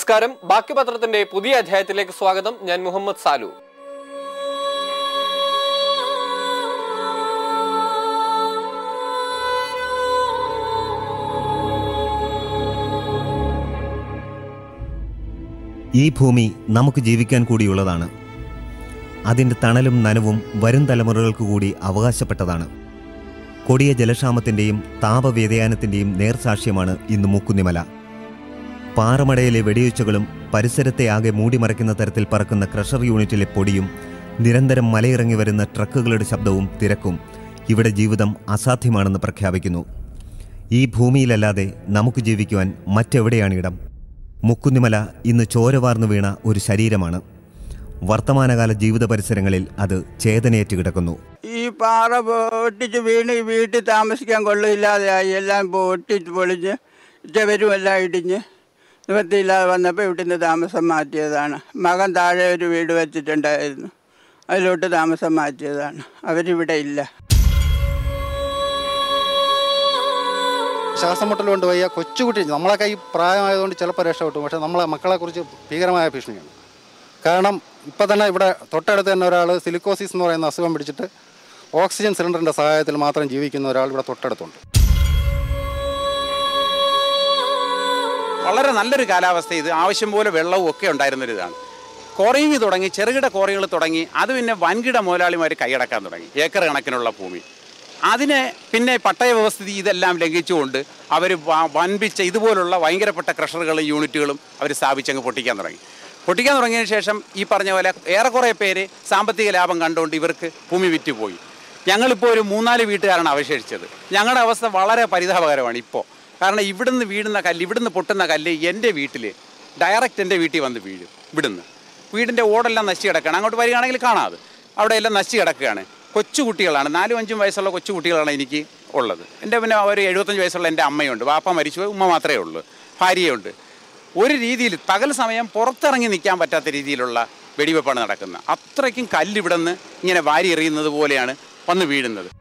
നമസ്കാരം ബാക്കി പത്രത്തിന്റെ പുതിയ അധ്യായത്തിലേക്ക് സ്വാഗതം ഞാൻ മുഹമ്മദ് സാലു ഈ ഭൂമി നമുക്ക് ജീവിക്കാൻ കൂടിയുള്ളതാണ് അതിൻ്റെ തണലും നനവും വരും തലമുറകൾക്ക് കൂടി അവകാശപ്പെട്ടതാണ് കൊടിയ ജലക്ഷാമത്തിൻ്റെയും താപവ്യതിയാനത്തിൻ്റെയും നേർസാക്ഷ്യമാണ് ഇന്ന് മുക്കുന്നിമല പാറമടയിലെ വെടിയൊച്ചകളും പരിസരത്തെ ആകെ മൂടിമറയ്ക്കുന്ന തരത്തിൽ പറക്കുന്ന ക്രഷർ യൂണിറ്റിലെ പൊടിയും നിരന്തരം മലയിറങ്ങി വരുന്ന ട്രക്കുകളുടെ ശബ്ദവും തിരക്കും ഇവിടെ ജീവിതം അസാധ്യമാണെന്ന് പ്രഖ്യാപിക്കുന്നു ഈ ഭൂമിയിലല്ലാതെ നമുക്ക് ജീവിക്കുവാൻ മറ്റെവിടെയാണ് ഇടം മുക്കുന്നിമല ഇന്ന് ചോരവാർന്നു വീണ ഒരു ശരീരമാണ് വർത്തമാനകാല ജീവിത പരിസരങ്ങളിൽ അത് ചേതനയേറ്റ് കിടക്കുന്നു ഈ പാറ പൊട്ടിച്ച് വീണ് ഈ വീട്ടിൽ താമസിക്കാൻ കൊള്ളില്ലാതെയായി എല്ലാം പൊട്ടിച്ച് പൊളിഞ്ഞ് ചവരും എല്ലാം ഇടിഞ്ഞ് നിവൃത്തിയില്ലാതെ വന്നപ്പോൾ ഇവിടുന്ന് താമസം മാറ്റിയതാണ് മകൻ താഴെ ഒരു വീട് വെച്ചിട്ടുണ്ടായിരുന്നു അതിലോട്ട് താമസം മാറ്റിയതാണ് അവരിവിടെ ഇല്ല ശ്വാസം മുട്ടൽ കൊണ്ട് വയ്യ കൊച്ചുകുട്ടി നമ്മളൊക്കെ ഈ പ്രായമായതുകൊണ്ട് ചിലപ്പോൾ രക്ഷപ്പെട്ടു പക്ഷേ നമ്മളെ മക്കളെക്കുറിച്ച് ഭീകരമായ ഭീഷണിയാണ് കാരണം ഇപ്പം തന്നെ ഇവിടെ തൊട്ടടുത്ത് തന്നെ ഒരാൾ സിലിക്കോസിസ് എന്ന് പറയുന്ന അസുഖം പിടിച്ചിട്ട് ഓക്സിജൻ സിലിണ്ടറിൻ്റെ സഹായത്തിൽ മാത്രം ജീവിക്കുന്ന ഒരാൾ ഇവിടെ തൊട്ടടുത്തുണ്ട് വളരെ നല്ലൊരു കാലാവസ്ഥ ഇത് ആവശ്യം പോലെ വെള്ളവും ഒക്കെ ഉണ്ടായിരുന്നൊരു ഇതാണ് കോറിങ് തുടങ്ങി ചെറുകിട കോറികൾ തുടങ്ങി അത് പിന്നെ വൻകിട മുതലാളിമാർ കൈയടക്കാൻ തുടങ്ങി ഏക്കർ കണക്കിനുള്ള ഭൂമി അതിനെ പിന്നെ പട്ടയ വ്യവസ്ഥിതി ഇതെല്ലാം ലംഘിച്ചുകൊണ്ട് അവർ വൻപിച്ച ഇതുപോലുള്ള ഭയങ്കരപ്പെട്ട ക്രഷറുകളും യൂണിറ്റുകളും അവർ സ്ഥാപിച്ചങ്ങ് പൊട്ടിക്കാൻ തുടങ്ങി പൊട്ടിക്കാൻ തുടങ്ങിയതിന് ശേഷം ഈ പറഞ്ഞ പോലെ ഏറെക്കുറെ പേര് സാമ്പത്തിക ലാഭം കണ്ടുകൊണ്ട് ഇവർക്ക് ഭൂമി വിറ്റുപോയി ഞങ്ങളിപ്പോൾ ഒരു മൂന്നാല് വീട്ടുകാരാണ് അവശേഷിച്ചത് ഞങ്ങളുടെ അവസ്ഥ വളരെ പരിതാപകരമാണ് ഇപ്പോൾ കാരണം ഇവിടുന്ന് വീഴുന്ന കല്ല് ഇവിടുന്ന് പൊട്ടുന്ന കല്ല് എൻ്റെ വീട്ടിൽ ഡയറക്റ്റ് എൻ്റെ വീട്ടിൽ വന്ന് വീഴും ഇവിടുന്ന് വീടിൻ്റെ ഓടെല്ലാം നശിച്ച് കിടക്കുകയാണ് അങ്ങോട്ട് വരികയാണെങ്കിൽ കാണാതെ അവിടെ എല്ലാം നശിച്ച് കിടക്കുകയാണ് കൊച്ചു കുട്ടികളാണ് നാലും അഞ്ചും വയസ്സുള്ള കൊച്ചു കുട്ടികളാണ് എനിക്ക് ഉള്ളത് എൻ്റെ പിന്നെ ഒരു എഴുപത്തഞ്ച് വയസ്സുള്ള എൻ്റെ അമ്മയുണ്ട് വാപ്പ മരിച്ചു പോയി, ഉമ്മ മാത്രമേ ഉള്ളൂ ഭാര്യയുണ്ട് ഒരു രീതിയിൽ പകൽ സമയം പുറത്തിറങ്ങി നിൽക്കാൻ പറ്റാത്ത രീതിയിലുള്ള വെടിവെപ്പാണ് നടക്കുന്നത് അത്രയ്ക്കും കല്ല് ഇവിടെ നിന്ന് ഇങ്ങനെ വാരി എറിയുന്നത് പോലെയാണ് വന്ന് വീഴുന്നത്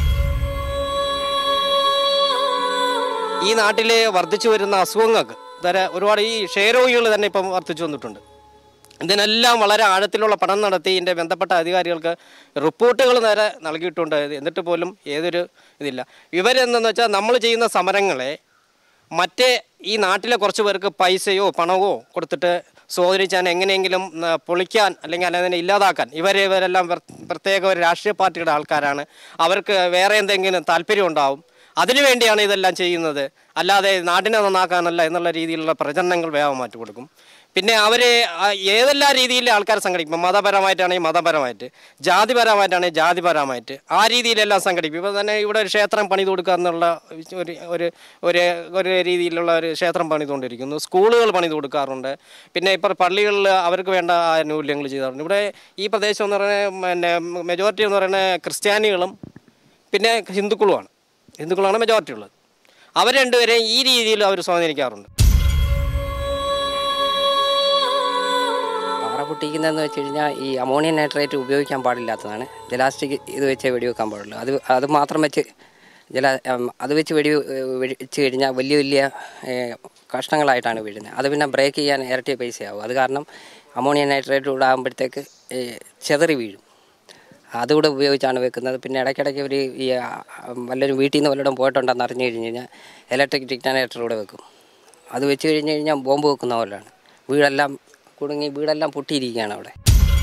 ഈ നാട്ടിലെ വർദ്ധിച്ചു വരുന്ന അസുഖങ്ങൾക്ക് തര ഒരുപാട് ഈ ക്ഷയരോഗികൾ തന്നെ ഇപ്പം വർദ്ധിച്ചു വന്നിട്ടുണ്ട് ഇതിനെല്ലാം വളരെ ആഴത്തിലുള്ള പഠനം നടത്തി ഇതിൻ്റെ ബന്ധപ്പെട്ട അധികാരികൾക്ക് റിപ്പോർട്ടുകൾ നേരെ നൽകിയിട്ടുണ്ട് എന്നിട്ട് പോലും ഏതൊരു ഇതില്ല ഇവരെന്തെന്ന് വെച്ചാൽ നമ്മൾ ചെയ്യുന്ന സമരങ്ങളെ മറ്റേ ഈ നാട്ടിലെ കുറച്ച് പേർക്ക് പൈസയോ പണമോ കൊടുത്തിട്ട് സ്വാധീനിച്ചാൽ എങ്ങനെയെങ്കിലും ആ, പൊളിക്കാൻ അല്ലെങ്കിൽ അതിനെ ഇല്ലാതാക്കാൻ ഇവരെ ഇവരെല്ലാം പ്ര- പ്രത്യേക ഒരു രാഷ്ട്രീയ പാർട്ടിയുടെ ആൾക്കാരാണ് അവർക്ക് വേറെ എന്തെങ്കിലും താല്പര്യം ഉണ്ടാവും അതിനുവേണ്ടിയാണ് ഇതെല്ലാം ചെയ്യുന്നത് അല്ലാതെ നാടിനെ നന്നാക്കാനല്ല എന്നുള്ള രീതിയിലുള്ള പ്രചരണങ്ങൾ വേഗം മാറ്റി കൊടുക്കും പിന്നെ അവരെ ആ, ഏതെല്ലാം രീതിയിൽ ആൾക്കാർ സംഘടിക്കും മതപരമായിട്ടാണെങ്കിൽ മതപരമായിട്ട് ജാതിപരമായിട്ടാണെങ്കിൽ ജാതിപരമായിട്ട് ആ രീതിയിലെല്ലാം സംഘടിക്കും ഇപ്പോൾ തന്നെ ഇവിടെ ഒരു ക്ഷേത്രം പണിത് കൊടുക്കുക എന്നുള്ള ഒരു ഒരു ഒരു ഒരു രീതിയിലുള്ള ഒരു ക്ഷേത്രം പണിതുകൊണ്ടിരിക്കുന്നു സ്കൂളുകൾ പണിത് കൊടുക്കാറുണ്ട് പിന്നെ ഇപ്പോൾ പള്ളികളിൽ അവർക്ക് വേണ്ട ആനുകൂല്യങ്ങൾ ചെയ്താറുണ്ട് ഇവിടെ ഈ പ്രദേശം എന്ന് പറയുന്നത് പിന്നെ മെജോറിറ്റി എന്ന് പറയുന്നത് ക്രിസ്ത്യാനികളും പിന്നെ ഹിന്ദുക്കളുമാണ് ഹിന്ദുക്കളാണ് മെജോറിറ്റി ഉള്ളത് അവർ രണ്ടുപേരെയും ഈ രീതിയിൽ അവർ സ്വാധീനിക്കാറുണ്ട് പാറ പൊട്ടിക്കുന്നതെന്ന് വെച്ച് കഴിഞ്ഞാൽ ഈ അമോണിയം നൈട്രേറ്റ് ഉപയോഗിക്കാൻ പാടില്ലാത്തതാണ് ജലാസ്റ്റിക് ഇത് വെച്ച് വെടിവെക്കാൻ പാടുള്ളൂ അത് അത് മാത്രം വെച്ച് ജല ഉം, അത് വെച്ച് വെടി വെച്ച് കഴിഞ്ഞാൽ വലിയ വലിയ ഏ, കഷ്ണങ്ങളായിട്ടാണ് വീഴുന്നത് അത് പിന്നെ ബ്രേക്ക് ചെയ്യാൻ ഇരട്ടി പൈസയാവും അത് കാരണം അമോണിയം നൈട്രേറ്റ് കൂടെ ആകുമ്പോഴത്തേക്ക് ഏ, ചെതറി വീഴും അതുകൂടെ ഉപയോഗിച്ചാണ് വെക്കുന്നത് പിന്നെ ഇടയ്ക്കിടയ്ക്ക് ഒരു ഈ ആ, വല്ലൊരു വീട്ടിൽ നിന്ന് വല്ലതും പോയിട്ടുണ്ടെന്ന് അറിഞ്ഞു കഴിഞ്ഞ് കഴിഞ്ഞാൽ ഇലക്ട്രിക് ഡിക്റ്റാനേറ്റർ കൂടെ വെക്കും അത് വെച്ച് കഴിഞ്ഞ് കഴിഞ്ഞാൽ ബോംബ് വെക്കുന്ന പോലെയാണ് വീടെല്ലാം കുടുങ്ങി വീടെല്ലാം പൊട്ടിയിരിക്കുകയാണ് അവിടെ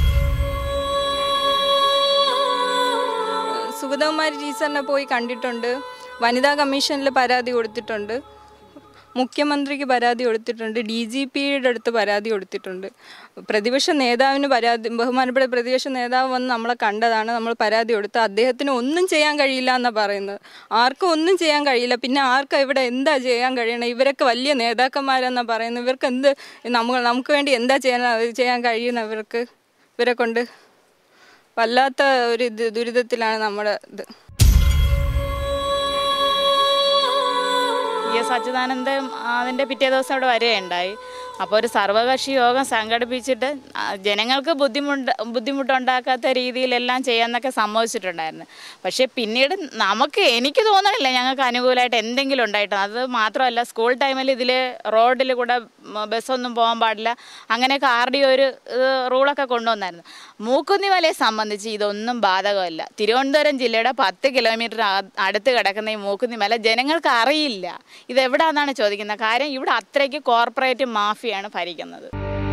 സുഗതകുമാരി ടീച്ചറിനെ പോയി കണ്ടിട്ടുണ്ട് വനിതാ കമ്മീഷനിൽ പരാതി കൊടുത്തിട്ടുണ്ട് മുഖ്യമന്ത്രിക്ക് പരാതി കൊടുത്തിട്ടുണ്ട് ഡി ജി പിയുടെ അടുത്ത് പരാതി കൊടുത്തിട്ടുണ്ട് പ്രതിപക്ഷ നേതാവിന് പരാതി ബഹുമാനപ്പെട്ട പ്രതിപക്ഷ നേതാവ് വന്ന് നമ്മളെ കണ്ടതാണ് നമ്മൾ പരാതി കൊടുത്ത് അദ്ദേഹത്തിന് ഒന്നും ചെയ്യാൻ കഴിയില്ല എന്നാണ് പറയുന്നത് ആർക്കും ഒന്നും ചെയ്യാൻ കഴിയില്ല പിന്നെ ആർക്കും ഇവിടെ എന്താ ചെയ്യാൻ കഴിയണം ഇവരൊക്കെ വലിയ നേതാക്കന്മാരെന്നാണ് പറയുന്നത് ഇവർക്ക് എന്ത് നമ്മൾ നമുക്ക് വേണ്ടി എന്താ ചെയ്യാൻ ചെയ്യാൻ കഴിയുന്ന ഇവർക്ക് ഇവരെ കൊണ്ട് വല്ലാത്ത ഒരു ഇത് ദുരിതത്തിലാണ് നമ്മുടെ ഇത് ഇ എസ് അച്യുതാനന്ദൻ അതിൻ്റെ പിറ്റേ ദിവസം ഇവിടെ വരികയുണ്ടായി അപ്പോൾ ഒരു സർവകക്ഷി യോഗം സംഘടിപ്പിച്ചിട്ട് ആ, ജനങ്ങൾക്ക് ബുദ്ധിമുട്ട് ബുദ്ധിമുട്ടുണ്ടാക്കാത്ത രീതിയിലെല്ലാം ചെയ്യാമെന്നൊക്കെ സമ്മതിച്ചിട്ടുണ്ടായിരുന്നു പക്ഷേ പിന്നീട് നമുക്ക് എനിക്ക് തോന്നണില്ല ഞങ്ങൾക്ക് അനുകൂലമായിട്ട് എന്തെങ്കിലും ഉണ്ടായിട്ട് അത് മാത്രമല്ല സ്കൂൾ ടൈമിൽ ഇതിൽ റോഡിൽ കൂടെ മ, ബസ്സൊന്നും പോകാൻ പാടില്ല അങ്ങനെയൊക്കെ ആർ ഡി ഒരു ഇത് റൂളൊക്കെ കൊണ്ടുവന്നായിരുന്നു മൂക്കുന്നി മലയെ സംബന്ധിച്ച് ഇതൊന്നും ബാധകമല്ല തിരുവനന്തപുരം ജില്ലയുടെ പത്ത് കിലോമീറ്റർ അ- അടുത്ത് കിടക്കുന്ന ഈ മൂക്കുന്നി മല ജനങ്ങൾക്ക് അറിയില്ല ഇത് എവിടാന്നാണ് ചോദിക്കുന്നത് കാര്യം ഇവിടെ അത്രയ്ക്ക് കോർപ്പറേറ്റ് മാഫിയാണ് ഭരിക്കുന്നത്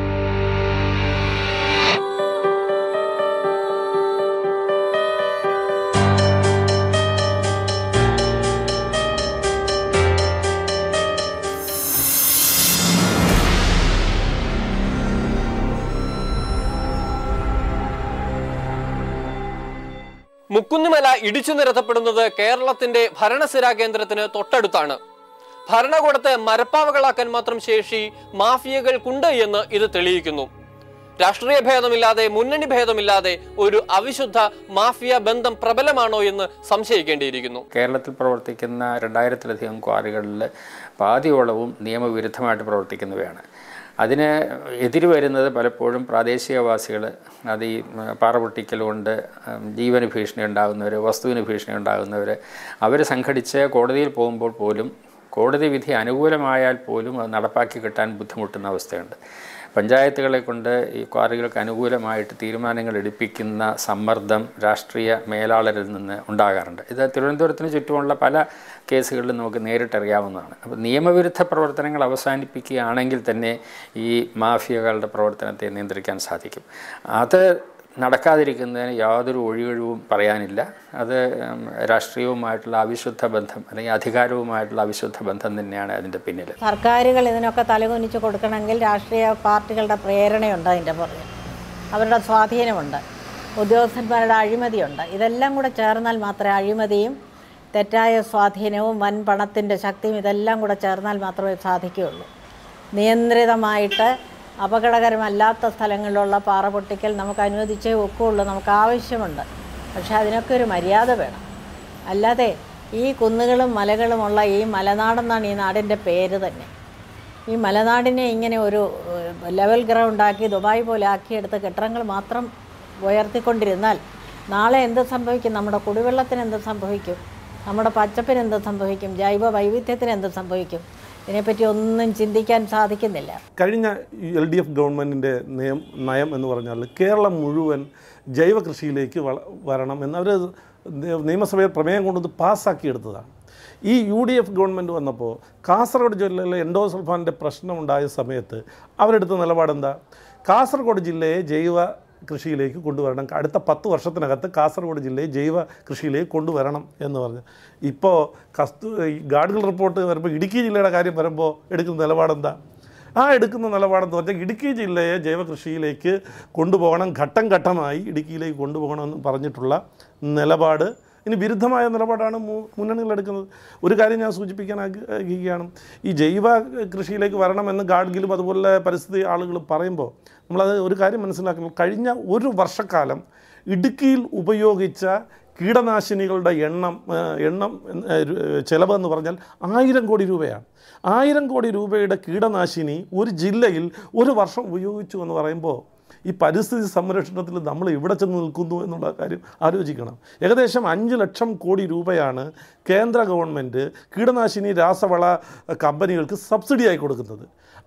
മുക്കുന്നിമല ഇടിച്ചു നിരത്തപ്പെടുന്നത് കേരളത്തിന്റെ ഭരണസിരാ കേന്ദ്രത്തിന് തൊട്ടടുത്താണ് ഭരണകൂടത്തെ മരപ്പാവകളാക്കാൻ മാത്രം ശേഷി മാഫിയകൾക്കുണ്ട് എന്ന് ഇത് തെളിയിക്കുന്നു രാഷ്ട്രീയ ഭേദമില്ലാതെ മുന്നണി ഭേദമില്ലാതെ ഒരു അവിശുദ്ധ മാഫിയ ബന്ധം പ്രബലമാണോ എന്ന് സംശയിക്കേണ്ടിയിരിക്കുന്നു കേരളത്തിൽ പ്രവർത്തിക്കുന്ന രണ്ടായിരത്തിലധികം ക്വാറികളിൽ പാതിയോളവും നിയമവിരുദ്ധമായിട്ട് പ്രവർത്തിക്കുന്നവയാണ് അതിന് എതിര് വരുന്നത് പലപ്പോഴും പ്രാദേശികവാസികൾ അത് ഈ ഉം, പാറ പൊട്ടിക്കൽ കൊണ്ട് ഉം, ജീവന് ഭീഷണി ഉണ്ടാകുന്നവർ വസ്തുവിന് ഭീഷണി ഉണ്ടാകുന്നവർ അവർ സംഘടിച്ച് കോടതിയിൽ പോകുമ്പോൾ പോലും കോടതി വിധി അനുകൂലമായാൽ പോലും അത് നടപ്പാക്കി കിട്ടാൻ ബുദ്ധിമുട്ടുന്ന അവസ്ഥയുണ്ട് പഞ്ചായത്തുകളെ കൊണ്ട് ഈ ക്വാറികൾക്ക് അനുകൂലമായിട്ട് തീരുമാനങ്ങൾ എടുപ്പിക്കുന്ന സമ്മർദ്ദം രാഷ്ട്രീയ മേലാളരിൽ നിന്ന് ഉണ്ടാകാറുണ്ട് ഇത് തിരുവനന്തപുരത്തിന് ചുറ്റുമുള്ള പല കേസുകളിലും നമുക്ക് നേരിട്ടറിയാവുന്നതാണ് അപ്പോൾ നിയമവിരുദ്ധ പ്രവർത്തനങ്ങൾ അവസാനിപ്പിക്കുകയാണെങ്കിൽ തന്നെ ഈ മാഫിയകളുടെ പ്രവർത്തനത്തെ നിയന്ത്രിക്കാൻ സാധിക്കും അത് നടക്കാതിരിക്കുന്നതിന് യാതൊരു ഒഴികഴിവും പറയാനില്ല അത് ഉം, രാഷ്ട്രീയവുമായിട്ടുള്ള അവിശുദ്ധ ബന്ധം അല്ലെങ്കിൽ അധികാരവുമായിട്ടുള്ള അവിശുദ്ധ ബന്ധം തന്നെയാണ് അതിൻ്റെ പിന്നിൽ സർക്കാരുകൾ ഇതിനൊക്കെ തലകുനിച്ച് കൊടുക്കണമെങ്കിൽ രാഷ്ട്രീയ പാർട്ടികളുടെ പ്രേരണയുണ്ട് അതിൻ്റെ പുറകെ അവരുടെ സ്വാധീനമുണ്ട് ഉദ്യോഗസ്ഥന്മാരുടെ അഴിമതിയുണ്ട് ഇതെല്ലാം കൂടെ ചേർന്നാൽ മാത്രമേ അഴിമതിയും തെറ്റായ സ്വാധീനവും വൻ പണത്തിൻ്റെ ശക്തിയും ഇതെല്ലാം കൂടെ ചേർന്നാൽ മാത്രമേ സാധിക്കുകയുള്ളൂ നിയന്ത്രിതമായിട്ട് അപകടകരമല്ലാത്ത സ്ഥലങ്ങളിലുള്ള പാറ പൊട്ടിക്കൽ നമുക്ക് അനുവദിച്ചേ ഒക്കുള്ളൂ നമുക്ക് ആവശ്യമുണ്ട് പക്ഷേ അതിനൊക്കെ ഒരു മര്യാദ വേണം അല്ലാതെ ഈ കുന്നുകളും മലകളുമുള്ള ഈ മലനാടെന്നാണ് ഈ നാടിൻ്റെ പേര് തന്നെ ഈ മലനാടിനെ ഇങ്ങനെ ഒരു ഏഹ്, ലെവൽ ഗ്രൗണ്ടാക്കി ദുബായ് പോലെ ആക്കിയെടുത്ത കെട്ടിടങ്ങൾ മാത്രം ഉയർത്തിക്കൊണ്ടിരുന്നാൽ നാളെ എന്ത് സംഭവിക്കും നമ്മുടെ കുടിവെള്ളത്തിന് എന്ത് സംഭവിക്കും നമ്മുടെ പച്ചപ്പിന് എന്ത് സംഭവിക്കും ജൈവ വൈവിധ്യത്തിന് എന്ത് സംഭവിക്കും ഇതിനെപ്പറ്റി ഒന്നും ചിന്തിക്കാൻ സാധിക്കുന്നില്ല കഴിഞ്ഞ എൽ ഡി എഫ് ഗവൺമെൻറ്റിൻ്റെ നയം നയം എന്ന് പറഞ്ഞാൽ കേരളം മുഴുവൻ ജൈവ കൃഷിയിലേക്ക് വള വരണം എന്നവർ നിയമസഭയിൽ പ്രമേയം കൊണ്ടുവന്ന് പാസ്സാക്കിയെടുത്തതാണ് ഈ യു ഡി എഫ് ഗവൺമെൻറ് വന്നപ്പോൾ കാസർഗോഡ് ജില്ലയിലെ എൻഡോസൾഫാൻ്റെ പ്രശ്നമുണ്ടായ സമയത്ത് അവരെടുത്ത നിലപാടെന്താ കാസർഗോഡ് ജില്ലയെ ജൈവ കൃഷിയിലേക്ക് കൊണ്ടുവരണം അടുത്ത പത്ത് വർഷത്തിനകത്ത് കാസർഗോഡ് ജില്ലയെ ജൈവ കൃഷിയിലേക്ക് കൊണ്ടുവരണം എന്ന് പറഞ്ഞു ഇപ്പോൾ കസ്തു ഈ ഗാഡ്ഗിൽ റിപ്പോർട്ട് വരുമ്പോൾ ഇടുക്കി ജില്ലയുടെ കാര്യം വരുമ്പോൾ എടുക്കുന്ന നിലപാടെന്താ ആ എടുക്കുന്ന നിലപാടെന്ന് പറഞ്ഞാൽ ഇടുക്കി ജില്ലയെ ജൈവ കൃഷിയിലേക്ക് കൊണ്ടുപോകണം ഘട്ടം ഘട്ടമായി ഇടുക്കിയിലേക്ക് കൊണ്ടുപോകണമെന്ന് പറഞ്ഞിട്ടുള്ള നിലപാട് ഇനി വിരുദ്ധമായ നിലപാടാണ് മു- മുന്നണികൾ എടുക്കുന്നത് ഒരു കാര്യം ഞാൻ സൂചിപ്പിക്കാൻ ആഗ്രഹിക്കുകയാണ് ഈ ജൈവ കൃഷിയിലേക്ക് വരണമെന്ന് ഗാഡ്ഗിലും അതുപോലെ പരിസ്ഥിതി ആളുകൾ പറയുമ്പോൾ നമ്മളത് ഒരു കാര്യം മനസ്സിലാക്കണം കഴിഞ്ഞ ഒരു വർഷക്കാലം ഇടുക്കിയിൽ ഉപയോഗിച്ച കീടനാശിനികളുടെ എണ്ണം ആ, എണ്ണം ആ, രു- ചിലവ് എന്ന് പറഞ്ഞാൽ ആയിരം കോടി രൂപയാണ് ആയിരം കോടി രൂപയുടെ കീടനാശിനി ഒരു ജില്ലയിൽ ഒരു വർഷം ഉപയോഗിച്ചു എന്ന് പറയുമ്പോൾ ഈ പരിസ്ഥിതി സംരക്ഷണത്തിൽ നമ്മൾ എവിടെ ചെന്ന് നിൽക്കുന്നു എന്നുള്ള കാര്യം ആലോചിക്കണം ഏകദേശം അഞ്ച് ലക്ഷം കോടി രൂപയാണ് കേന്ദ്ര ഗവൺമെൻറ് കീടനാശിനി രാസവള കമ്പനികൾക്ക് സബ്സിഡിയായി കൊടുക്കുന്നത്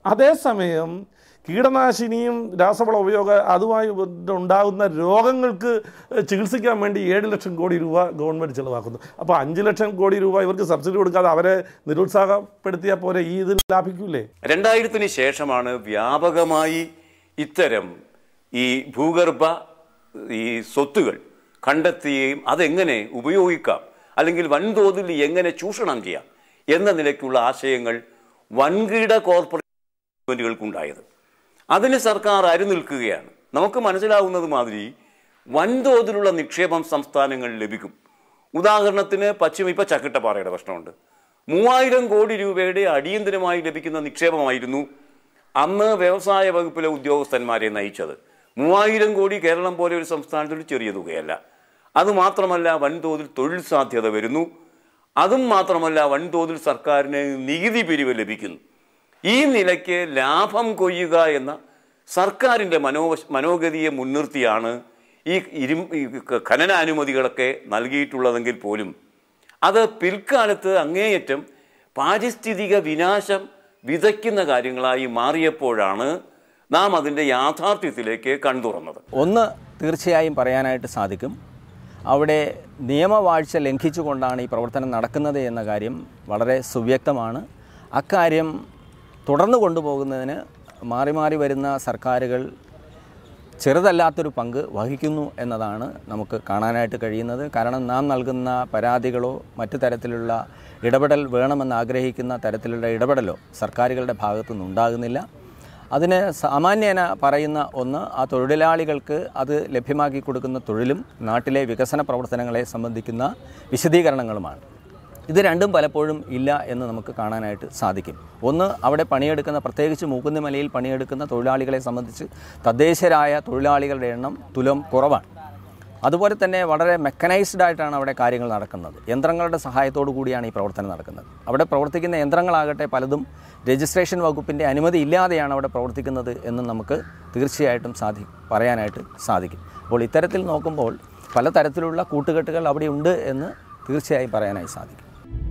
അതേസമയം കീടനാശിനിയും രാസവള ഉപയോഗ അതുമായി ഉണ്ടാകുന്ന രോഗങ്ങൾക്ക് ചികിത്സിക്കാൻ വേണ്ടി ഏഴ് ലക്ഷം കോടി രൂപ ഗവൺമെൻറ് ചിലവാക്കുന്നു അപ്പോൾ അഞ്ച് ലക്ഷം കോടി രൂപ ഇവർക്ക് സബ്സിഡി കൊടുക്കാതെ അവരെ നിരുത്സാഹപ്പെടുത്തിയാൽ പോരെ ഈ ഇതിൽ ലാഭിക്കൂലേ രണ്ടായിരത്തിന് ശേഷമാണ് വ്യാപകമായി ഇത്തരം ഈ ഭൂഗർഭ ഈ സ്വത്തുകൾ കണ്ടെത്തുകയും അതെങ്ങനെ ഉപയോഗിക്കാം അല്ലെങ്കിൽ വൻതോതിൽ എങ്ങനെ ചൂഷണം ചെയ്യാം എന്ന നിലയ്ക്കുള്ള ആശയങ്ങൾ വൻകിട കോർപ്പറേറ്റുകൾക്കുണ്ടായത് അതിന് സർക്കാർ അരുനിൽക്കുകയാണ് നമുക്ക് മനസ്സിലാവുന്നത് മാതിരി വൻതോതിലുള്ള നിക്ഷേപം സംസ്ഥാനങ്ങളിൽ ലഭിക്കും ഉദാഹരണത്തിന് പശ്ചിമ ഇപ്പം ചക്കിട്ടപ്പാറയുടെ പ്രശ്നമുണ്ട് മൂവായിരം കോടി രൂപയുടെ അടിയന്തരമായി ലഭിക്കുന്ന നിക്ഷേപമായിരുന്നു അന്ന് വ്യവസായ വകുപ്പിലെ ഉദ്യോഗസ്ഥന്മാരെ നയിച്ചത് മൂവായിരം കോടി കേരളം പോലെ ഒരു സംസ്ഥാനത്തിൽ ചെറിയ തുകയല്ല അതുമാത്രമല്ല വൻതോതിൽ തൊഴിൽ സാധ്യത വരുന്നു അതും മാത്രമല്ല വൻതോതിൽ സർക്കാരിന് നികുതി പിരിവ് ലഭിക്കുന്നു ഈ നിലയ്ക്ക് ലാഭം കൊയ്യുക എന്ന സർക്കാരിൻ്റെ മനോ മനോഗതിയെ മുൻനിർത്തിയാണ് ഈ ഇരും ഈ ഖനനാനുമതികളൊക്കെ നൽകിയിട്ടുള്ളതെങ്കിൽ പോലും അത് പിൽക്കാലത്ത് അങ്ങേയറ്റം പാരിസ്ഥിതിക വിനാശം വിതയ്ക്കുന്ന കാര്യങ്ങളായി മാറിയപ്പോഴാണ് നാം അതിൻ്റെ യാഥാർത്ഥ്യത്തിലേക്ക് കൺതുറന്നത് ഒന്ന് തീർച്ചയായും പറയാനായിട്ട് സാധിക്കും അവിടെ നിയമവാഴ്ച ലംഘിച്ചുകൊണ്ടാണ് ഈ പ്രവർത്തനം നടക്കുന്നത് എന്ന കാര്യം വളരെ സുവ്യക്തമാണ് അക്കാര്യം തുടർന്നു കൊണ്ടുപോകുന്നതിന് മാറി മാറി വരുന്ന സർക്കാരുകൾ ചെറുതല്ലാത്തൊരു പങ്ക് വഹിക്കുന്നു എന്നതാണ് നമുക്ക് കാണാനായിട്ട് കഴിയുന്നത് കാരണം നാം നൽകുന്ന പരാതികളോ മറ്റു തരത്തിലുള്ള ഇടപെടൽ വേണമെന്ന് ആഗ്രഹിക്കുന്ന തരത്തിലുള്ള ഇടപെടലോ സർക്കാരുകളുടെ ഭാഗത്തു നിന്നുണ്ടാകുന്നില്ല അതിന് സാമാന്യേന പറയുന്ന ഒന്ന് ആ തൊഴിലാളികൾക്ക് അത് ലഭ്യമാക്കി കൊടുക്കുന്ന തൊഴിലും നാട്ടിലെ വികസന പ്രവർത്തനങ്ങളെ സംബന്ധിക്കുന്ന വിശദീകരണങ്ങളുമാണ് ഇത് രണ്ടും പലപ്പോഴും ഇല്ല എന്ന് നമുക്ക് കാണാനായിട്ട് സാധിക്കും ഒന്ന് അവിടെ പണിയെടുക്കുന്ന പ്രത്യേകിച്ച് മൂക്കുന്നിമലയിൽ പണിയെടുക്കുന്ന തൊഴിലാളികളെ സംബന്ധിച്ച് തദ്ദേശരായ തൊഴിലാളികളുടെ എണ്ണം തുലം കുറവാണ് അതുപോലെ തന്നെ വളരെ മെക്കനൈസ്ഡ് ആയിട്ടാണ് അവിടെ കാര്യങ്ങൾ നടക്കുന്നത് യന്ത്രങ്ങളുടെ സഹായത്തോടു കൂടിയാണ് ഈ പ്രവർത്തനം നടക്കുന്നത് അവിടെ പ്രവർത്തിക്കുന്ന യന്ത്രങ്ങളാകട്ടെ പലതും രജിസ്ട്രേഷൻ വകുപ്പിൻ്റെ അനുമതി ഇല്ലാതെയാണ് അവിടെ പ്രവർത്തിക്കുന്നത് എന്ന് നമുക്ക് തീർച്ചയായിട്ടും സാധി പറയാനായിട്ട് സാധിക്കും അപ്പോൾ ഇത്തരത്തിൽ നോക്കുമ്പോൾ പലതരത്തിലുള്ള കൂട്ടുകെട്ടുകൾ അവിടെ ഉണ്ട് എന്ന് തീർച്ചയായും പറയാനായി സാധിക്കും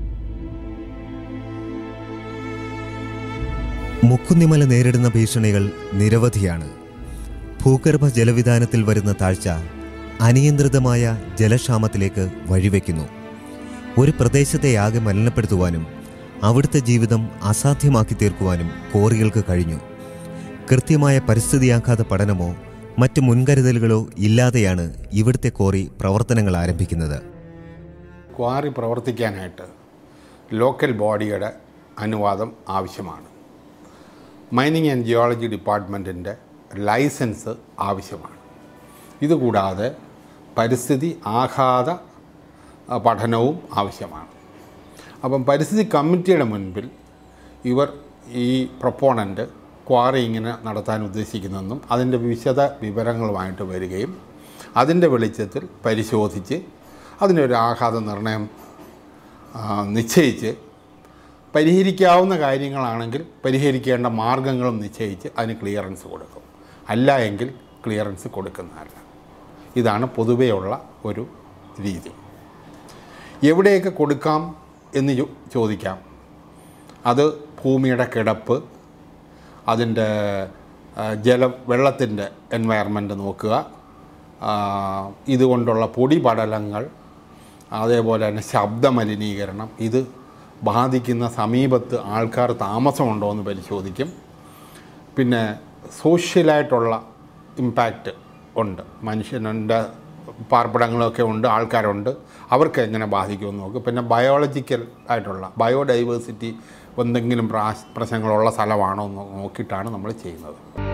മുക്കുന്നിമല നേരിടുന്ന ഭീഷണികൾ നിരവധിയാണ് ഭൂഗർഭ ജലവിധാനത്തിൽ വരുന്ന താഴ്ച അനിയന്ത്രിതമായ ജലക്ഷാമത്തിലേക്ക് വഴിവെക്കുന്നു ഒരു പ്രദേശത്തെ ആകെ മലിനപ്പെടുത്തുവാനും അവിടുത്തെ ജീവിതം അസാധ്യമാക്കി തീർക്കുവാനും കോറികൾക്ക് കഴിഞ്ഞു കൃത്യമായ പരിസ്ഥിതിയാഘാത പഠനമോ മറ്റ് മുൻകരുതലുകളോ ഇല്ലാതെയാണ് ഇവിടുത്തെ കോറി പ്രവർത്തനങ്ങൾ ആരംഭിക്കുന്നത് ക്വാറി പ്രവർത്തിക്കാനായിട്ട് ലോക്കൽ ബോഡിയുടെ അനുവാദം ആവശ്യമാണ് മൈനിങ് ആൻഡ് ജിയോളജി ഡിപ്പാർട്ട്മെൻറ്റിൻ്റെ ലൈസൻസ് ആവശ്യമാണ് ഇതുകൂടാതെ പരിസ്ഥിതി ആഘാത ആ, പഠനവും ആവശ്യമാണ് അപ്പം പരിസ്ഥിതി കമ്മിറ്റിയുടെ മുൻപിൽ ഇവർ ഈ പ്രൊപ്പോണൻ്റ് ക്വാറി ഇങ്ങനെ നടത്താൻ ഉദ്ദേശിക്കുന്നെന്നും അതിൻ്റെ വിശദ വിവരങ്ങളുമായിട്ട് വരികയും അതിൻ്റെ വെളിച്ചത്തിൽ പരിശോധിച്ച് അതിനൊരു ആഘാത നിർണയം ആ, നിശ്ചയിച്ച് പരിഹരിക്കാവുന്ന കാര്യങ്ങളാണെങ്കിൽ പരിഹരിക്കേണ്ട മാർഗങ്ങളും നിശ്ചയിച്ച് അതിന് ക്ലിയറൻസ് കൊടുക്കും അല്ല എങ്കിൽ ക്ലിയറൻസ് കൊടുക്കുന്നതല്ല ഇതാണ് പൊതുവെയുള്ള ഒരു രീതി എവിടെയൊക്കെ കൊടുക്കാം എന്ന് ചോ- ചോദിക്കാം അത് ഭൂമിയുടെ കിടപ്പ് അതിൻ്റെ ആ, ജല വെള്ളത്തിൻ്റെ എൻവയറമെൻറ്റ് നോക്കുക ആ, ഇതുകൊണ്ടുള്ള പൊടി പടലങ്ങൾ അതേപോലെ തന്നെ ശബ്ദ മലിനീകരണം ഇത് ബാധിക്കുന്ന സമീപത്ത് ആൾക്കാർ താമസമുണ്ടോ എന്ന് പരിശോധിക്കും പിന്നെ സോഷ്യലായിട്ടുള്ള ഇമ്പാക്റ്റ് ഉണ്ട് മനുഷ്യനുണ്ട് പാർപ്പിടങ്ങളൊക്കെ ഉണ്ട് ആൾക്കാരുണ്ട് അവർക്ക് എങ്ങനെ ബാധിക്കുമെന്ന് നോക്കും പിന്നെ ബയോളജിക്കൽ ആയിട്ടുള്ള ബയോഡൈവേഴ്സിറ്റി എന്തെങ്കിലും പ്രാ- പ്രശ്നങ്ങളുള്ള സ്ഥലമാണോ എന്ന് നോക്കിയിട്ടാണ് നമ്മൾ ചെയ്യുന്നത്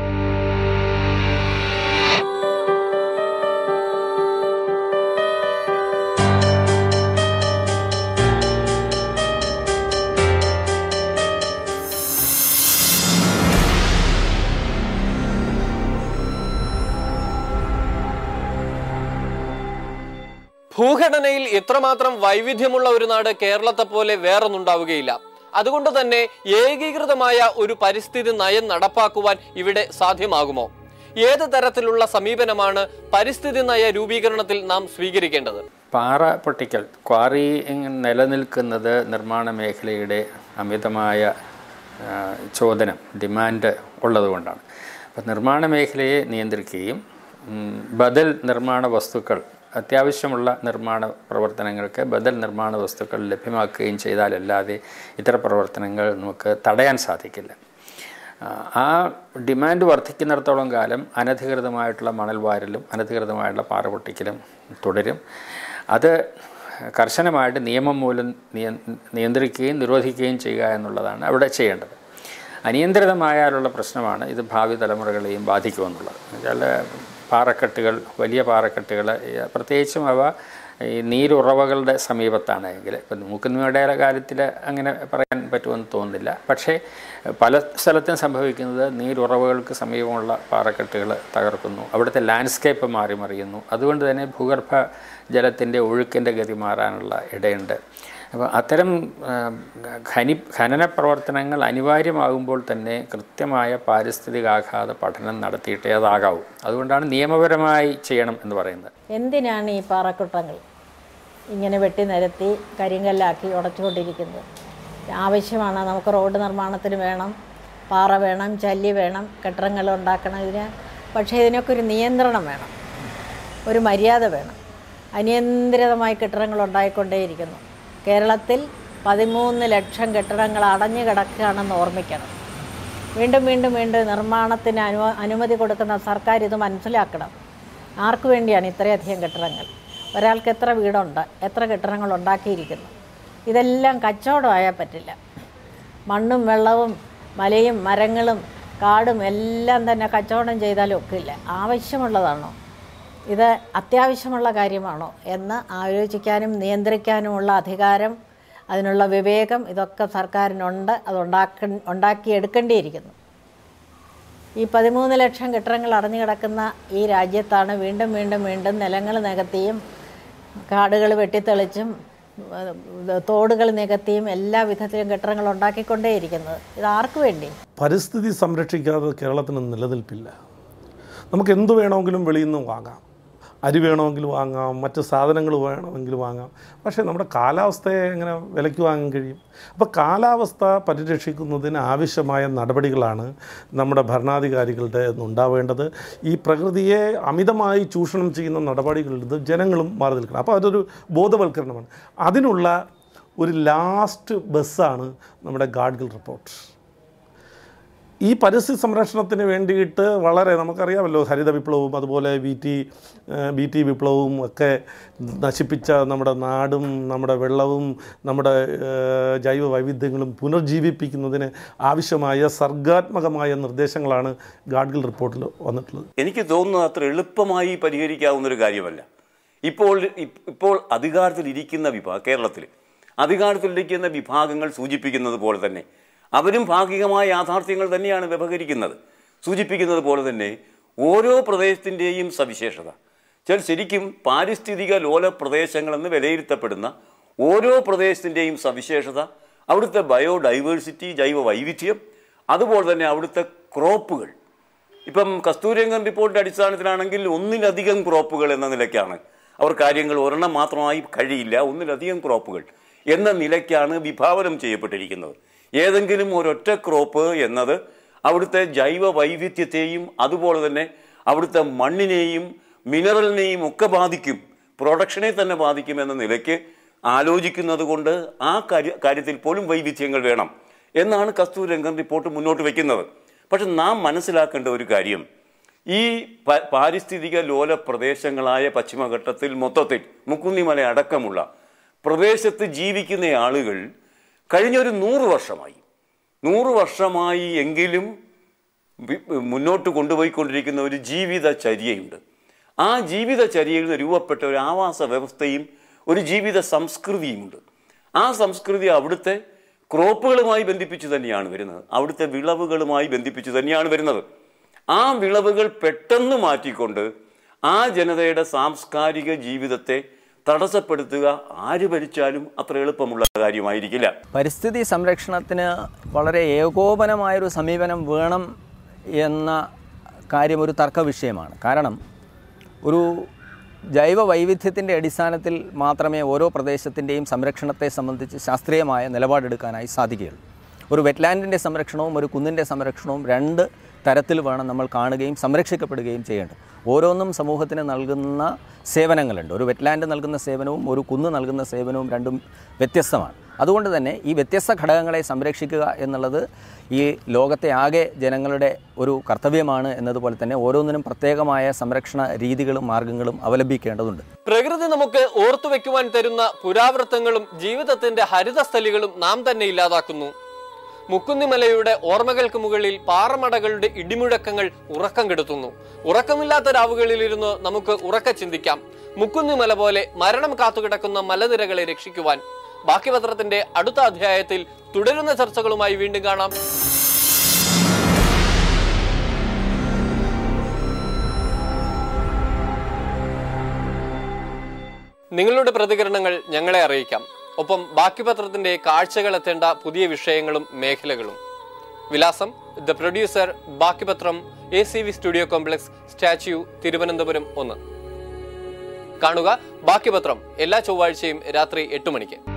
ഭൂഘടനയിൽ ഇത്രമാത്രം വൈവിധ്യമുള്ള ഒരു നാട് കേരളത്തെ പോലെ വേറൊന്നുണ്ടാവുകയില്ല അതുകൊണ്ട് തന്നെ ഏകീകൃതമായ ഒരു പരിസ്ഥിതി നയം നടപ്പാക്കുവാൻ ഇവിടെ സാധ്യമാകുമോ ഏത് തരത്തിലുള്ള സമീപനമാണ് പരിസ്ഥിതി നയ രൂപീകരണത്തിൽ നാം സ്വീകരിക്കേണ്ടത് പാറ പൊട്ടിക്കൽ ക്വാറി ഇങ്ങനെ നിലനിൽക്കുന്നത് നിർമ്മാണ മേഖലയുടെ അമിതമായ ആ, ചോദനം ഡിമാൻഡ് ഉള്ളതുകൊണ്ടാണ് അപ്പം നിർമ്മാണ മേഖലയെ നിയന്ത്രിക്കുകയും ഉം, ബദൽ നിർമ്മാണ വസ്തുക്കൾ അത്യാവശ്യമുള്ള നിർമ്മാണ പ്രവർത്തനങ്ങൾക്ക് ബദൽ നിർമ്മാണ വസ്തുക്കൾ ലഭ്യമാക്കുകയും ചെയ്താലല്ലാതെ ഇത്തരം പ്രവർത്തനങ്ങൾ നമുക്ക് തടയാൻ സാധിക്കില്ല ആ, ആ ഡിമാൻഡ് വർദ്ധിക്കുന്നിടത്തോളം കാലം അനധികൃതമായിട്ടുള്ള മണൽ വാരലും അനധികൃതമായിട്ടുള്ള പാറ പൊട്ടിക്കലും തുടരും അത് കർശനമായിട്ട് നിയമം മൂലം നിയ നിയന്ത്രിക്കുകയും നിരോധിക്കുകയും ചെയ്യുക എന്നുള്ളതാണ് അവിടെ ചെയ്യേണ്ടത് അനിയന്ത്രിതമായാലുള്ള പ്രശ്നമാണ് ഇത് ഭാവി തലമുറകളെയും ബാധിക്കുമെന്നുള്ളത് എന്നുവെച്ചാൽ പാറക്കെട്ടുകൾ വലിയ പാറക്കെട്ടുകൾ ഈ പ്രത്യേകിച്ചും അവ ഈ നീരുറവകളുടെ സമീപത്താണ് എങ്കിൽ ഇപ്പം മൂക്കുന്നിമയുടെ കാര്യത്തിൽ അങ്ങനെ പറയാൻ പറ്റുമെന്ന് തോന്നുന്നില്ല പക്ഷേ പല സ്ഥലത്തും സംഭവിക്കുന്നത് നീരുറവകൾക്ക് സമീപമുള്ള പാറക്കെട്ടുകൾ തകർക്കുന്നു അവിടുത്തെ ലാൻഡ്സ്കേപ്പ് മാറി മറിയുന്നു അതുകൊണ്ട് തന്നെ ഭൂഗർഭ ജലത്തിൻ്റെ ഒഴുക്കിൻ്റെ ഗതി മാറാനുള്ള ഇടയുണ്ട് അപ്പോൾ അത്തരം ആ, ഖനി ഖനന പ്രവർത്തനങ്ങൾ അനിവാര്യമാകുമ്പോൾ തന്നെ കൃത്യമായ പാരിസ്ഥിതികാഘാത പഠനം നടത്തിയിട്ടേ അതാകാവൂ അതുകൊണ്ടാണ് നിയമപരമായി ചെയ്യണം എന്ന് പറയുന്നത് എന്തിനാണ് ഈ പാറക്കുട്ടങ്ങൾ ഇങ്ങനെ വെട്ടി നിരത്തി കരിങ്കല്ലാക്കി ഉടച്ചുകൊണ്ടിരിക്കുന്നത് ആവശ്യമാണ് നമുക്ക് റോഡ് നിർമ്മാണത്തിന് വേണം പാറ വേണം ചല്ലി വേണം കെട്ടിടങ്ങൾ ഉണ്ടാക്കണം ഇതിന് പക്ഷേ ഇതിനൊക്കെ ഒരു നിയന്ത്രണം വേണം ഒരു മര്യാദ വേണം അനിയന്ത്രിതമായി കെട്ടിടങ്ങൾ ഉണ്ടായിക്കൊണ്ടേയിരിക്കുന്നു കേരളത്തിൽ പതിമൂന്ന് ലക്ഷം കെട്ടിടങ്ങൾ അടഞ്ഞു കിടക്കുകയാണെന്ന് ഓർമ്മിക്കണം വീണ്ടും വീണ്ടും വീണ്ടും നിർമ്മാണത്തിന് അനു അനുമതി കൊടുക്കുന്ന സർക്കാർ ഇത് മനസ്സിലാക്കണം ആർക്കു വേണ്ടിയാണ് ഇത്രയധികം കെട്ടിടങ്ങൾ ഒരാൾക്ക് എത്ര വീടുണ്ട് എത്ര കെട്ടിടങ്ങൾ ഉണ്ടാക്കിയിരിക്കുന്നു ഇതെല്ലാം കച്ചവടമായാൽ പറ്റില്ല മണ്ണും വെള്ളവും മലയും മരങ്ങളും കാടും എല്ലാം തന്നെ കച്ചവടം ചെയ്താലും ഒക്കില്ല ആവശ്യമുള്ളതാണോ ഇത് അത്യാവശ്യമുള്ള കാര്യമാണോ എന്ന് ആലോചിക്കാനും നിയന്ത്രിക്കാനുമുള്ള അധികാരം അതിനുള്ള വിവേകം ഇതൊക്കെ സർക്കാരിനുണ്ട് അത് ഉണ്ടാക്ക ഉണ്ടാക്കിയെടുക്കേണ്ടിയിരിക്കുന്നു ഈ പതിമൂന്ന് ലക്ഷം കെട്ടിടങ്ങൾ അടഞ്ഞു കിടക്കുന്ന ഈ രാജ്യത്താണ് വീണ്ടും വീണ്ടും വീണ്ടും നിലങ്ങൾ നികത്തിയും കാടുകൾ വെട്ടിത്തെളിച്ചും ഏഹ്, തോടുകൾ നികത്തിയും എല്ലാ വിധത്തിലും കെട്ടിടങ്ങൾ ഉണ്ടാക്കിക്കൊണ്ടേയിരിക്കുന്നത് ഇത് ആർക്ക് വേണ്ടി പരിസ്ഥിതി സംരക്ഷിക്കാതെ കേരളത്തിന് നിലനിൽപ്പില്ല നമുക്ക് എന്ത് വേണമെങ്കിലും വെളിയിൽ നിന്ന് വാങ്ങാം അരി വേണമെങ്കിൽ വാങ്ങാം മറ്റ് സാധനങ്ങൾ വേണമെങ്കിൽ വാങ്ങാം പക്ഷേ നമ്മുടെ കാലാവസ്ഥയെ എങ്ങനെ വിലയ്ക്ക് വാങ്ങാൻ കഴിയും അപ്പോൾ കാലാവസ്ഥ പരിരക്ഷിക്കുന്നതിന് ആവശ്യമായ നടപടികളാണ് നമ്മുടെ ഭരണാധികാരികളുടെ ഉണ്ടാവേണ്ടത് ഈ പ്രകൃതിയെ അമിതമായി ചൂഷണം ചെയ്യുന്ന നടപടികളിൽ നിന്ന് ജനങ്ങളും മാറി നിൽക്കണം അപ്പോൾ അതൊരു ബോധവൽക്കരണമാണ് അതിനുള്ള ഒരു ലാസ്റ്റ് ബസ്സാണ് നമ്മുടെ ഗാഡ്ഗിൽ റിപ്പോർട്ട് ഈ പരിസ്ഥിതി സംരക്ഷണത്തിന് വേണ്ടിയിട്ട് വളരെ നമുക്കറിയാമല്ലോ ഹരിത വിപ്ലവവും അതുപോലെ ബി ടി ബി ടി വിപ്ലവവും ഒക്കെ നശിപ്പിച്ച നമ്മുടെ നാടും നമ്മുടെ വെള്ളവും നമ്മുടെ ഏഹ്, ജൈവ വൈവിധ്യങ്ങളും പുനർജീവിപ്പിക്കുന്നതിന് ആവശ്യമായ സർഗാത്മകമായ നിർദ്ദേശങ്ങളാണ് ഗാഡ്ഗിൽ റിപ്പോർട്ടിൽ വന്നിട്ടുള്ളത് എനിക്ക് തോന്നുന്നത് അത്ര എളുപ്പമായി പരിഹരിക്കാവുന്ന ഒരു കാര്യമല്ല ഇപ്പോൾ ഇപ്- ഇപ്പോൾ അധികാരത്തിലിരിക്കുന്ന വിഭാഗം കേരളത്തിൽ അധികാരത്തിലിരിക്കുന്ന വിഭാഗങ്ങൾ സൂചിപ്പിക്കുന്നത് പോലെ തന്നെ അവരും ഭാഗികമായ യാഥാർത്ഥ്യങ്ങൾ തന്നെയാണ് വ്യവഹരിക്കുന്നത് സൂചിപ്പിക്കുന്നത് പോലെ തന്നെ ഓരോ പ്രദേശത്തിൻ്റെയും സവിശേഷത ചില ശരിക്കും പാരിസ്ഥിതിക ലോല പ്രദേശങ്ങളെന്ന് വിലയിരുത്തപ്പെടുന്ന ഓരോ പ്രദേശത്തിൻ്റെയും സവിശേഷത അവിടുത്തെ ബയോഡൈവേഴ്സിറ്റി ജൈവ വൈവിധ്യം അതുപോലെ തന്നെ അവിടുത്തെ ക്രോപ്പുകൾ ഇപ്പം കസ്തൂരിരംഗൻ റിപ്പോർട്ടിൻ്റെ അടിസ്ഥാനത്തിലാണെങ്കിൽ ഒന്നിലധികം ക്രോപ്പുകൾ എന്ന നിലയ്ക്കാണ് അവർ കാര്യങ്ങൾ ഒരെണ്ണം മാത്രമായി കഴിയില്ല ഒന്നിലധികം ക്രോപ്പുകൾ എന്ന നിലയ്ക്കാണ് വിഭാവനം ചെയ്യപ്പെട്ടിരിക്കുന്നത് ഏതെങ്കിലും ഒരൊറ്റ ക്രോപ്പ് എന്നത് അവിടുത്തെ ജൈവ വൈവിധ്യത്തെയും അതുപോലെ തന്നെ അവിടുത്തെ മണ്ണിനെയും മിനറലിനെയും ഒക്കെ ബാധിക്കും പ്രൊഡക്ഷനെ തന്നെ ബാധിക്കും എന്ന നിലയ്ക്ക് ആലോചിക്കുന്നത് കൊണ്ട് ആ കാര്യ കാര്യത്തിൽ പോലും വൈവിധ്യങ്ങൾ വേണം എന്നാണ് കസ്തൂരിരംഗൻ റിപ്പോർട്ട് മുന്നോട്ട് വയ്ക്കുന്നത് പക്ഷെ നാം മനസ്സിലാക്കേണ്ട ഒരു കാര്യം ഈ പ- പാരിസ്ഥിതിക ലോല പ്രദേശങ്ങളായ പശ്ചിമഘട്ടത്തിൽ മൊത്തത്തിൽ മുക്കുന്നിമല അടക്കമുള്ള പ്രദേശത്ത് ജീവിക്കുന്ന ആളുകൾ കഴിഞ്ഞൊരു നൂറ് വർഷമായി നൂറ് വർഷമായി എങ്കിലും വി- മുന്നോട്ട് കൊണ്ടുപോയിക്കൊണ്ടിരിക്കുന്ന ഒരു ജീവിതചര്യയുണ്ട് ആ ജീവിതചര്യയിൽ നിന്ന് രൂപപ്പെട്ട ഒരു ആവാസ വ്യവസ്ഥയും ഒരു ജീവിത സംസ്കൃതിയുമുണ്ട് ആ സംസ്കൃതി അവിടുത്തെ ക്രോപ്പുകളുമായി ബന്ധിപ്പിച്ച് തന്നെയാണ് വരുന്നത് അവിടുത്തെ വിളവുകളുമായി ബന്ധിപ്പിച്ച് തന്നെയാണ് വരുന്നത് ആ വിളവുകൾ പെട്ടെന്ന് മാറ്റിക്കൊണ്ട് ആ ജനതയുടെ സാംസ്കാരിക ജീവിതത്തെ തടസ്സപ്പെടുത്തുക ആര് ഭരിച്ചാലും അത്ര എളുപ്പമുള്ള കാര്യമായിരിക്കില്ല പരിസ്ഥിതി സംരക്ഷണത്തിന് വളരെ ഏകോപനമായൊരു സമീപനം വേണം എന്ന കാര്യം ഒരു തർക്ക വിഷയമാണ് കാരണം ഒരു ജൈവ വൈവിധ്യത്തിൻ്റെ അടിസ്ഥാനത്തിൽ മാത്രമേ ഓരോ പ്രദേശത്തിൻ്റെയും സംരക്ഷണത്തെ സംബന്ധിച്ച് ശാസ്ത്രീയമായ നിലപാടെടുക്കാനായി സാധിക്കുകയുള്ളൂ ഒരു വെറ്റ്ലാൻഡിൻ്റെ സംരക്ഷണവും ഒരു കുന്നിൻ്റെ സംരക്ഷണവും രണ്ട് തരത്തിൽ വേണം നമ്മൾ കാണുകയും സംരക്ഷിക്കപ്പെടുകയും ചെയ്യേണ്ടത് ഓരോന്നും സമൂഹത്തിന് നൽകുന്ന സേവനങ്ങളുണ്ട് ഒരു വെറ്റ്ലാൻഡ് നൽകുന്ന സേവനവും ഒരു കുന്ന് നൽകുന്ന സേവനവും രണ്ടും വ്യത്യസ്തമാണ് അതുകൊണ്ട് തന്നെ ഈ വ്യത്യസ്ത ഘടകങ്ങളെ സംരക്ഷിക്കുക എന്നുള്ളത് ഈ ലോകത്തെ ആകെ ജനങ്ങളുടെ ഒരു കർത്തവ്യമാണ് എന്നതുപോലെ തന്നെ ഓരോന്നിനും പ്രത്യേകമായ സംരക്ഷണ രീതികളും മാർഗങ്ങളും അവലംബിക്കേണ്ടതുണ്ട് പ്രകൃതി നമുക്ക് ഓർത്തുവെക്കുവാൻ തരുന്ന പുരാവൃത്തങ്ങളും ജീവിതത്തിന്റെ ഹരിതസ്ഥലികളും നാം തന്നെ ഇല്ലാതാക്കുന്നു മുക്കുന്നിമലയുടെ ഓർമ്മകൾക്ക് മുകളിൽ പാറമടകളുടെ ഇടിമുഴക്കങ്ങൾ ഉറക്കം കെടുത്തുന്നു ഉറക്കമില്ലാത്ത രാവുകളിലിരുന്ന് നമുക്ക് ഉറക്ക ചിന്തിക്കാം മുക്കുന്നിമല പോലെ മരണം കാത്തുകിടക്കുന്ന മലനിരകളെ രക്ഷിക്കുവാൻ ബാക്കി പത്രത്തിന്റെ അടുത്ത അധ്യായത്തിൽ തുടരുന്ന ചർച്ചകളുമായി വീണ്ടും കാണാം നിങ്ങളുടെ പ്രതികരണങ്ങൾ ഞങ്ങളെ അറിയിക്കാം ഒപ്പം ബാക്കി പത്രത്തിന്റെ കാഴ്ചകൾ എത്തേണ്ട പുതിയ വിഷയങ്ങളും മേഖലകളും വിലാസം ദ പ്രൊഡ്യൂസർ ബാക്കി പത്രം A C V studio complex statue Thiruvananthapuram ഒന്ന് കാണുക ബാക്കി പത്രം എല്ലാ ചൊവ്വാഴ്ചയും രാത്രി എട്ട് മണിക്ക്